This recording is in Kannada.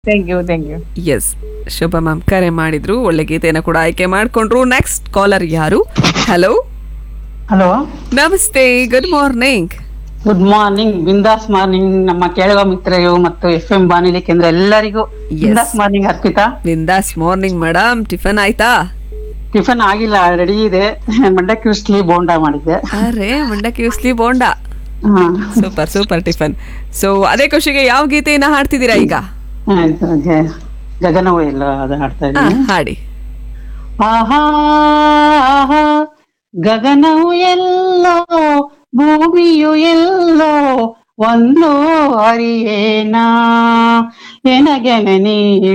Thank you thank you yes Shubha ma'am ಕರೆ ಮಾಡಿದ್ರು ಒಳ್ಳೆ ಗೀತೆಯನ್ನು ಕೂಡ ಆಯ್ಕೆ ಮಾಡ್ಕೊಂಡ್ರು ನೆಕ್ಸ್ಟ್ ಕಾಲರ್ ಯಾರು ಹಲೋ ಹಲೋ ನಮಸ್ತೆ good morning good morning Bindaas morning ನಮ್ಮ ಕೇಳುವ ಮಿತ್ರರು ಮತ್ತು ಎಫ್ ಎಂ ಬಾನುಲಿ ಕೇಂದ್ರ ಎಲ್ಲರಿಗೂ ಬಿಂದಾಸ್ morning Arpita Bindaas morning madam tiffin ಆಯ್ತಾ ಟಿಫನ್ ಆಗಿಲ್ಲ ರೆಡಿ ಇದೆ ಮಂಡಕ್ಕಿ ಉಸ್ಲಿ ಬೋಂಡಾ ಮಾಡಿದ್ದೆ ಅರೆ ಮಂಡಕ್ಕಿ ಉಸ್ಲಿ ಬೋಂಡ ಹಾ. ಸೂಪರ್ ಸೂಪರ್ ಟಿಫನ್ ಸೊ ಅದೇ ಖುಷಿಗೆ ಯಾವ ಗೀತೆಯನ್ನ ಹಾಡ್ತಿದ್ದೀರಾ ಈಗ ಆಯ್ತು, ಗ- ಗಗನವೂ ಇಲ್ಲ ಅದು ಹಾಡ್ತಾ ಆ, ಇದ್ದೀನಿ ಹಾಡಿ ಆಹಾ ಆಹಾ, ಗಗನವು ಎಲ್ಲೋ ಭೂಮಿಯು ಎಲ್ಲೋ ಒಂದು ಅರಿಯೇನಾ ಎನಗೆನೆ ನೀ